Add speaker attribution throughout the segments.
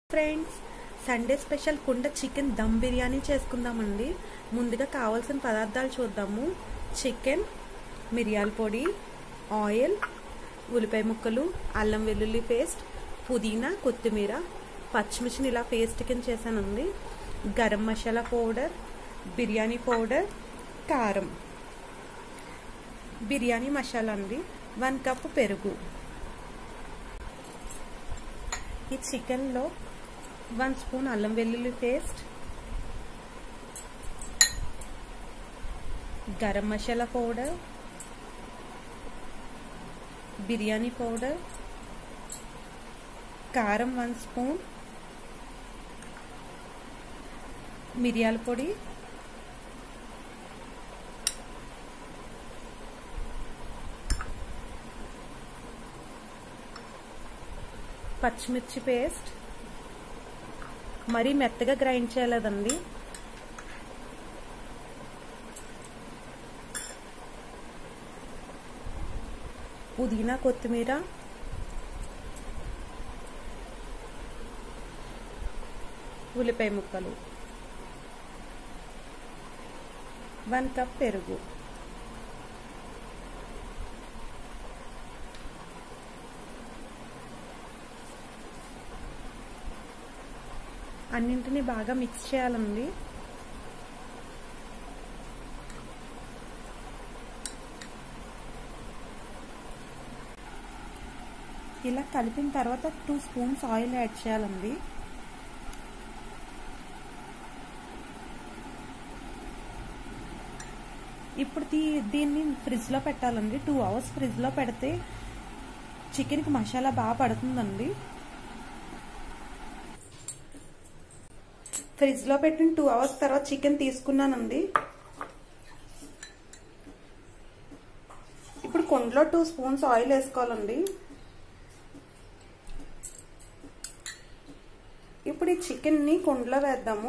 Speaker 1: friends Sunday special కుండ chicken dum biryani చేసుకుందామండి ముందుగా కావాల్సిన పదార్థాలు చూద్దాము చికెన్ మిరియాల పొడి ఆయిల్ ఉల్లిపాయ ముక్కలు అల్లం వెల్లుల్లి పేస్ట్ పుదీనా కొత్తిమీర పచ్చిమిర్చిని ఇలా పేస్ట్ కింద చేశానండి గరం మసాలా పౌడర్ బిర్యానీ పౌడర్ కారం బిర్యానీ మసాలా అండి వన్ కప్ పెరుగు ఈ చికెన్లో వన్ స్పూన్ అల్లం వెల్లుల్లి paste garam masala powder biryani powder కారం వన్ స్పూన్ మిరియాల పొడి పచ్చిమిర్చి పేస్ట్ మరీ మెత్తగా గ్రైండ్ చేయలేదండి పుదీనా కొత్తిమీర ఉల్లిపాయ ముక్కలు వన్ కప్ పెరుగు అన్నింటినీ బాగా మిక్స్ చేయాలండి ఇలా కలిపిన తర్వాత టూ స్పూన్స్ ఆయిల్ యాడ్ చేయాలండి ఇప్పుడు దీన్ని ఫ్రిడ్జ్లో పెట్టాలండి టూ అవర్స్ ఫ్రిడ్జ్లో పెడితే చికెన్కి మసాలా బాగా పడుతుందండి ఫ్రిడ్జ్లో పెట్టిన టూ అవర్స్ తర్వాత చికెన్ తీసుకున్నానండి ఇప్పుడు కుండలో టూ స్పూన్స్ ఆయిల్ వేసుకోవాలండి ఇప్పుడు ఈ చికెన్ని కుండలో వేద్దాము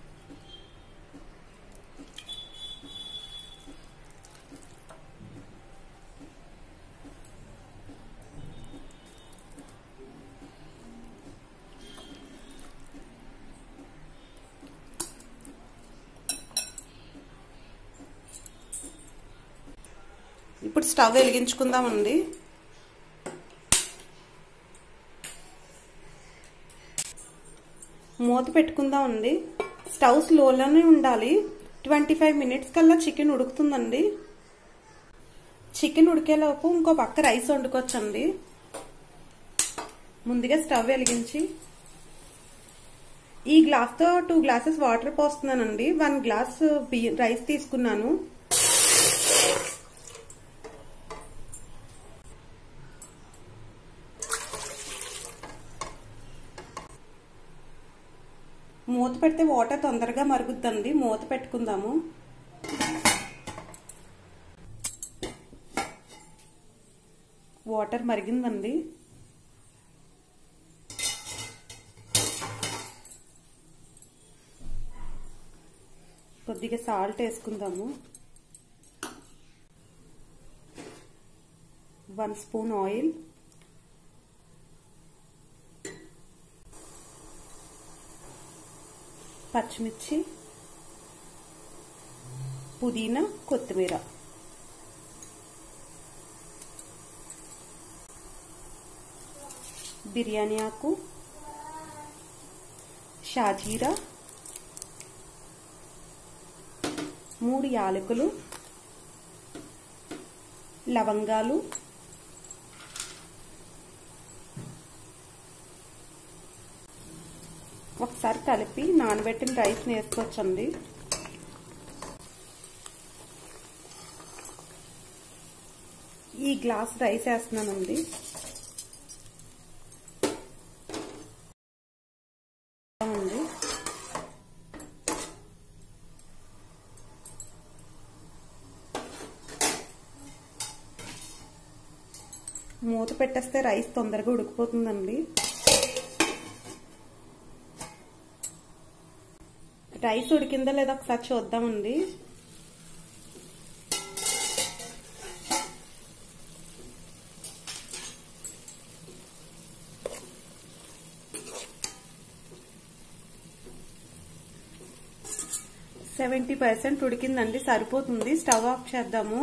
Speaker 1: ఇప్పుడు స్టవ్ వెలిగించుకుందామండి మూత పెట్టుకుందామండి స్టవ్ స్లోలోనే ఉండాలి ట్వంటీ ఫైవ్ మినిట్స్ కల్లా చికెన్ ఉడుకుతుందండి చికెన్ ఉడికేలోపు ఇంకో పక్క రైస్ వండుకోవచ్చండి ముందుగా స్టవ్ వెలిగించి ఈ గ్లాస్తో టూ గ్లాసెస్ వాటర్ పోస్తున్నానండి వన్ గ్లాస్ రైస్ తీసుకున్నాను మూత పెడితే వాటర్ తొందరగా మరుగుద్దండి మూత పెట్టుకుందాము వాటర్ మరిగిందండి కొద్దిగా సాల్ట్ వేసుకుందాము వన్ స్పూన్ ఆయిల్ పచ్చిమిర్చి పుదీనా కొత్తిమీర బిర్యానీ ఆకు షాజీరా మూడు యాలకులు లవంగాలు ఒకసారి కలిపి నానబెట్టిన రైస్ వేసుకోవచ్చండి ఈ గ్లాస్ రైస్ వేస్తున్నానండి మూత పెట్టేస్తే రైస్ తొందరగా ఉడికిపోతుందండి రైస్ ఉడికిందా లేదా ఒకసారి చూద్దామండి సెవెంటీ పర్సెంట్ ఉడికిందండి సరిపోతుంది స్టవ్ ఆఫ్ చేద్దాము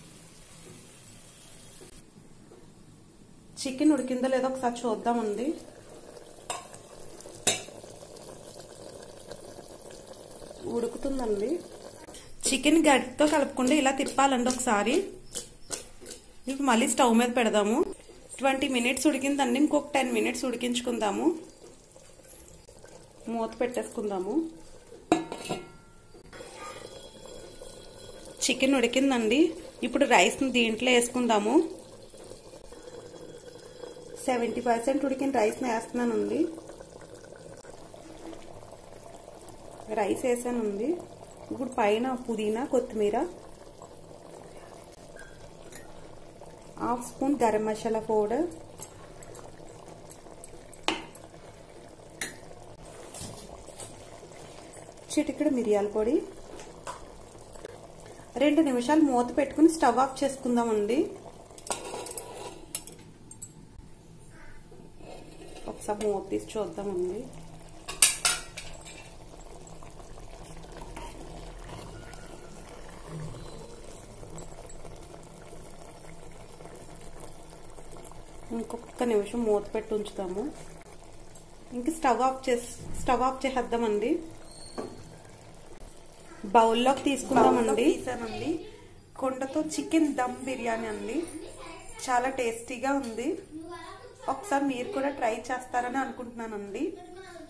Speaker 1: చికెన్ ఉడికిందో లేదో ఒకసారి చూద్దామండి ఉడుకుతుందండి చికెన్ గడ్డతో కలుపుకుంటే ఇలా తిప్పాలండి ఒకసారి ఇప్పుడు మళ్ళీ స్టవ్ మీద పెడదాము ట్వంటీ మినిట్స్ ఉడికిందండి ఇంకొక టెన్ మినిట్స్ ఉడికించుకుందాము మూత పెట్టేసుకుందాము చికెన్ ఉడికిందండి ఇప్పుడు రైస్ని దీంట్లో వేసుకుందాము సెవెంటీ పర్సెంట్ ఉడికిన రైస్ని వేస్తున్నానండి రైస్ వేసానండి ఇప్పుడు పైన పుదీనా కొత్తిమీర half spoon garam masala powder చిటికెడు మిరియాల పొడి రెండు నిమిషాలు మూత పెట్టుకుని స్టవ్ ఆఫ్ చేసుకుందామండి ఒకసారి మూత తీసి చూద్దామండి ఇంకొక నిమిషం మూత పెట్టి ఉంచుతాము ఇంక స్టవ్ ఆఫ్ చేసి స్టవ్ ఆఫ్ చేసేద్దామండి బౌల్లోకి తీసుకుందామండి తీసానండి కొండతో చికెన్ దమ్ బిర్యానీ అండి చాలా టేస్టీగా ఉంది ఒకసారి మీరు కూడా ట్రై చేస్తారని అనుకుంటున్నానండి